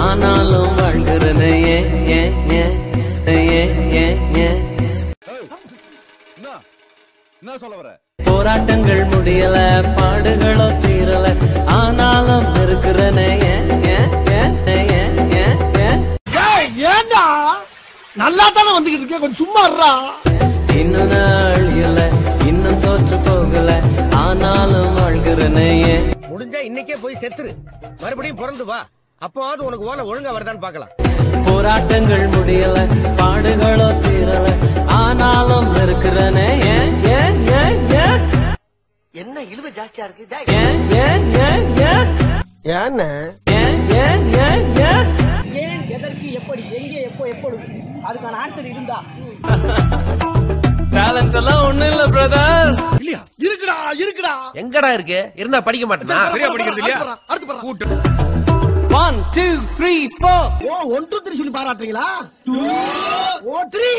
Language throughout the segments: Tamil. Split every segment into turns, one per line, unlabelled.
ஆனாலும் வாழ்கிறனே ஏன் ஏன் ஏன் ஏன் ஏன் ஏன்
என்ன என்ன சொல்ல வர
போராட்டங்கள் முடியல பாடுகளோ தீரல ஆனாலும் இருக்கிறனே ஏன் ஏன் ஏன் ஏன் ஏன் ஏன்
ஏண்டா நல்லா தானே வந்துகிட்டு இருக்கேன் கொஞ்சம் சும்மா இருடா
இன்னும் நாள் இல்ல இன்னும் தோற்று போகல ஆனாலும் வாழ்கிறனே ஏன்
முடிஞ்சா இன்னைக்கே போய் செத்துரு மறுபடியும் பிறந்து வா அப்போவாவது உனக்கு ஓலை ஒழுங்கா வருதான்னு பார்க்கலாம்
போராட்டங்கள் முடியல பாடுகளோ தீரல ஆனாலும் இருக்கிறனே ஏன் ஏன் ஏன் ஏன்
என்ன இழுவ ஜாஸ்தியா இருக்கு
ஏன் ஏன் ஏன் ஏன்
ஏன்னு
ஏன் ஏன் ஏன் ஏன்
ஏன் எதற்கு எப்படி எங்கே எப்போ எப்பொழுது அதுக்கான ஆன்சர் இருந்தா
டேலண்ட் எல்லாம் ஒண்ணும் இல்ல பிரதர்
இல்லையா இருக்குடா இருக்குடா
எங்கடா இருக்கு இருந்தா படிக்க மாட்டேனா
சரியா படிக்கிறது இல்லையா
அடுத்து போறா, அடுத்து போறா.
ஒன் டூ த்ரீ ஃபோர்
ஓ ஒன் டூ த்ரீ சொல்லி பாராட்டுறீங்களா ஓ த்ரீ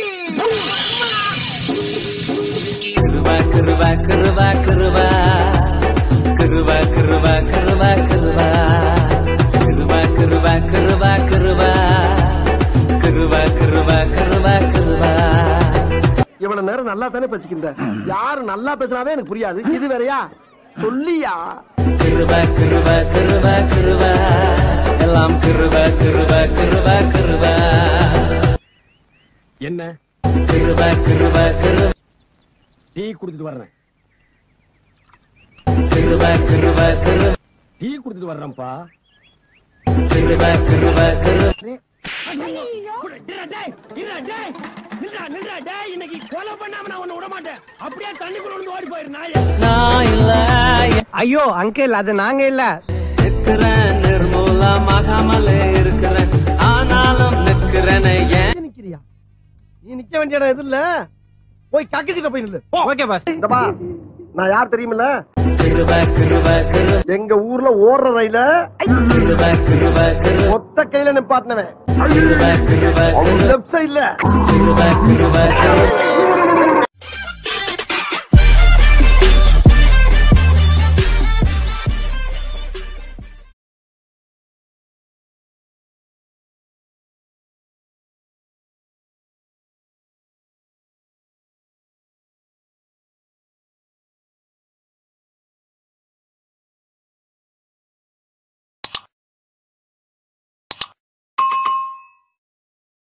கிருபா கிருபா கிருபா கிருபா கிருபா கிருபா கிருபா கிருபா கிருபா கிருபா கிருபா கிருபா கிருபா கிருபா கிருபா கிருபா
இவ்வளவு நேரம் நல்லா தானே பேசிக்கிட்ட யாரு நல்லா பேசினாவே எனக்கு புரியாது இது வேறயா சொல்லியா
கிருபா கிருபா கிருபா கிருபா எல்லாம் கிருபா கிருபா கிருபா கிருபா
என்ன
கிருபா கிருபா கிருபா
டீ குடுத்துட்டு வர்றேன்
கிருபா கிருபா கிருபா
டீ குடுத்துட்டு வர்றேன்ப்பா
கிருபா கிருபா கிருபா
இன்னைக்கு கொலை பண்ணாம நான் உன்னை விட மாட்டேன் அப்படியே தண்ணிக்குள்ள விழுந்து ஓடி போயிரு நாய
நான் இல்ல
ஐயோ அங்கிள் அது நாங்க இல்ல
நிற்கிறேன் நிர்மூலமாகாமலே இருக்கிறேன் ஆனாலும் நிற்கிறேனே ஏன்
நிக்கிறியா நீ நிக்க வேண்டிய இடம் எது இல்ல போய் கக்கு சீட்ட போய் நில்லு
ஓகே பாஸ்
இந்த பா நான் யார் தெரியுமில்ல
கிருபா கிருபா கிருபா
எங்க ஊர்ல ஓடுற ரயில
கிருபா கிருபா கிருபா
ஒத்த கையில நிப்பாட்டினவன்
கிருபா கிருபா
லெப்ட் சைடுல
கிருபா கிருபா கிருபா